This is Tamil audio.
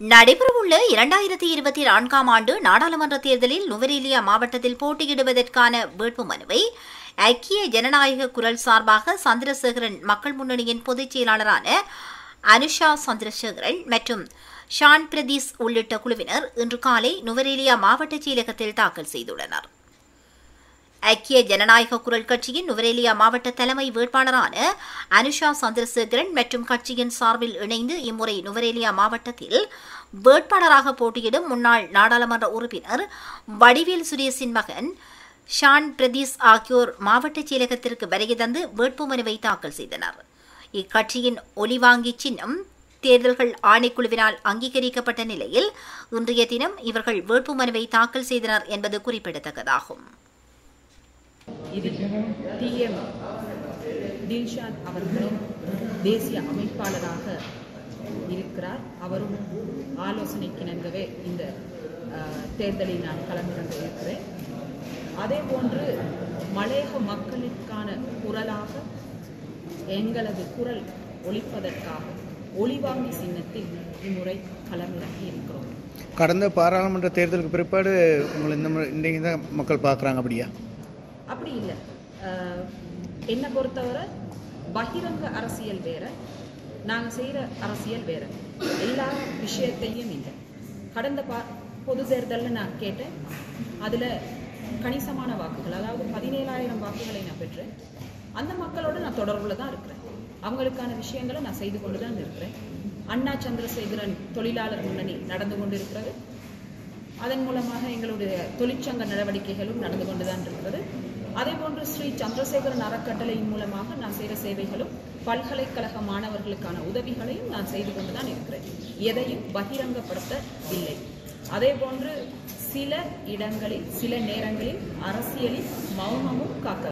நடைபெறவுள்ள இரண்டாயிரத்தி இருபத்தி நான்காம் ஆண்டு நாடாளுமன்ற தேர்தலில் நுவரேலியா மாவட்டத்தில் போட்டியிடுவதற்கான வேட்புமனுவை ஐக்கிய ஜனநாயக குரல் சார்பாக சந்திரசேகரன் மக்கள் முன்னணியின் பொதுச் செயலாளரான அனுஷா சந்திரசேகரன் மற்றும் ஷான் பிரதீஸ் உள்ளிட்ட குழுவினர் இன்று காலை நுவரேலியா மாவட்ட செயலகத்தில் தாக்கல் செய்துள்ளனர் ஐக்கிய ஜனநாயக குரல் கட்சியின் நுவரேலியா மாவட்ட தலைமை வேட்பாளரான அனுஷா சந்திரசேகரன் மற்றும் கட்சியின் சார்பில் இணைந்து இம்முறை நுவரேலியா மாவட்டத்தில் வேட்பாளராக போட்டியிடும் முன்னாள் நாடாளுமன்ற உறுப்பினர் வடிவேல் சுரேஷின் மகன் ஷான் பிரதீஸ் ஆகியோர் மாவட்ட செயலகத்திற்கு வருகை தந்து வேட்புமனுவை தாக்கல் செய்தனர் இக்கட்சியின் ஒலிவாங்கி சின்னம் தேர்தல்கள் ஆணைக்குழுவினால் அங்கீகரிக்கப்பட்ட நிலையில் இன்றைய தினம் இவர்கள் வேட்புமனுவை தாக்கல் செய்தனர் என்பது குறிப்பிடத்தக்கதாகும் இதில் டிஎம் தில்ஷாத் அவர்களும் தேசிய அமைப்பாளராக இருக்கிறார் அவரும் ஆலோசனைக்கிணங்கவே இந்த அஹ், தேர்தலில் நான் களமிறங்க இருக்கிறேன் அதே போன்று மலையக மக்களுக்கான குரலாக எங்களது குரல் ஒலிப்பதற்காக ஒளிவாங்கி சின்னத்தில் இம்முறை களமிறங்கி இருக்கிறோம் கடந்த பாராளுமன்ற தேர்தலுக்கு பிற்பாடு உங்களை இந்த முறை இன்றைக்கு தான் மக்கள் பார்க்குறாங்க அப்படியா அப்படி இல்லை அஹ், என்னை பொறுத்தவரை பகிரங்க அரசியல் வேற நாங்கள் செய்கிற அரசியல் வேற எல்லா விஷயத்தையும் இல்லை கடந்த பா பொது தேர்தலில் நான் கேட்டேன் அதில் கணிசமான வாக்குகள் அதாவது பதினேழாயிரம் வாக்குகளை நான் பெற்றேன் அந்த மக்களோட நான் தொடர்பில் தான் இருக்கிறேன் அவங்களுக்கான விஷயங்களை நான் செய்து கொண்டு தான் இருக்கிறேன் அண்ணா சந்திரசேகரன் தொழிலாளர் முன்னணி நடந்து கொண்டு இருக்கிறது அதன் மூலமாக எங்களுடைய தொழிற்சங்க நடவடிக்கைகளும் நடந்து கொண்டுதான் இருக்கிறது அதே போன்று ஸ்ரீ சந்திரசேகரன் அறக்கட்டளையின் மூலமாக நான் செய்கிற சேவைகளும் பல்கலைக்கழக மாணவர்களுக்கான உதவிகளையும் நான் செய்து கொண்டுதான் இருக்கிறேன் எதையும் பகிரங்கப்படுத்தவில்லை அதே போன்று சில இடங்களில் சில நேரங்களில் அரசியலில் மௌனமும் காக்க